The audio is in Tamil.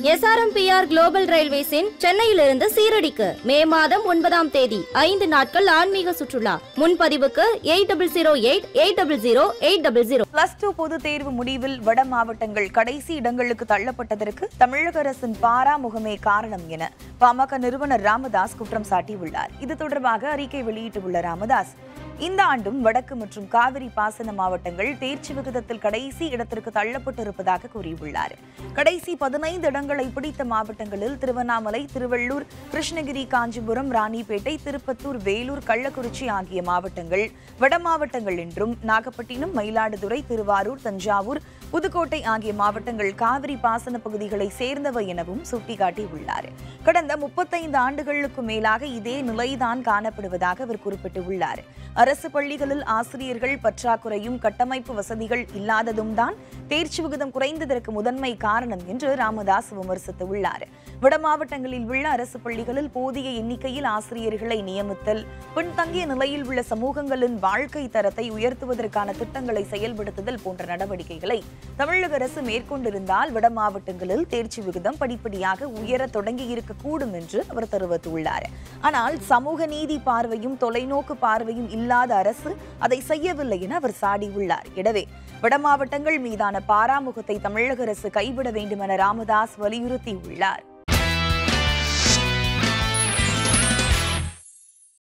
எஸ்ஆர்எம்பிஆர் குளோபல் ரயில்வேஸின் சென்னையிலிருந்து சீரடிக்கு மே மாதம் ஒன்பதாம் தேதி ஐந்து நாட்கள் ஆன்மீக சுற்றுலா முன்பதிவுக்கு eight double zero eight eight double zero eight double zero plus two பொதுத் தேர்வு முடிவில் வட மாவட்டங்கள் கடைசி இடங்களுக்கு தள்ளப்பட்டதற்கு தமிழக அரசின் பாராமுகமே காரணம் என பாமக நிறுவனர் ராமதாஸ் குற்றம் சாட்டியுள்ளார் இது தொடர்பாக அறிக்கை வெளியிட்டுள்ள ராமதாஸ் இந்த ஆண்டும் வடக்கு மற்றும் காவிரி பாசன மாவட்டங்கள் தேர்ச்சி விகிதத்தில் கடைசி இடத்திற்கு தள்ளப்பட்டிருப்பதாக கூறியுள்ளார் கடைசி பதினைந்து இடங்களை பிடித்த மாவட்டங்களில் திருவண்ணாமலை திருவள்ளூர் கிருஷ்ணகிரி காஞ்சிபுரம் ராணிப்பேட்டை திருப்பத்தூர் வேலூர் கள்ளக்குறிச்சி ஆகிய மாவட்டங்கள் வட மாவட்டங்கள் என்றும் நாகப்பட்டினம் மயிலாடுதுறை திருவாரூர் தஞ்சாவூர் புதுக்கோட்டை ஆகிய மாவட்டங்கள் காவிரி பாசன பகுதிகளை சேர்ந்தவை எனவும் சுட்டிக்காட்டியுள்ளார் கடந்த முப்பத்தைந்து ஆண்டுகளுக்கு மேலாக இதே நிலைதான் காணப்படுவதாக அவர் குறிப்பிட்டுள்ளார் அரசு பள்ளிகளில் ஆசிரியர்கள் பற்றாக்குறையும் கட்டமைப்பு வசதிகள் இல்லாததும் தான் தேர்ச்சி விகிதம் குறைந்ததற்கு முதன்மை காரணம் என்று ராமதாஸ் விமர்சித்துள்ளார் வட மாவட்டங்களில் உள்ள அரசு பள்ளிகளில் போதிய எண்ணிக்கையில் ஆசிரியர்களை நியமித்தல் பின்தங்கிய நிலையில் உள்ள சமூகங்களின் வாழ்க்கை தரத்தை உயர்த்துவதற்கான திட்டங்களை செயல்படுத்துதல் போன்ற நடவடிக்கைகளை தமிழக அரசு மேற்கொண்டிருந்தால் வட மாவட்டங்களில் தேர்ச்சி விகிதம் படிப்படியாக உயர தொடங்கி இருக்கக்கூடும் என்று அவர் தெரிவித்துள்ளார் ஆனால் சமூக நீதி பார்வையும் தொலைநோக்கு பார்வையும் இல்லாத அரசு அதை செய்யவில்லை என அவர் சாடியுள்ளார் எனவே வட மாவட்டங்கள் மீதான பாராமுகத்தை தமிழக அரசு கைவிட வேண்டும் என ராமதாஸ் வலியுறுத்தியுள்ளார்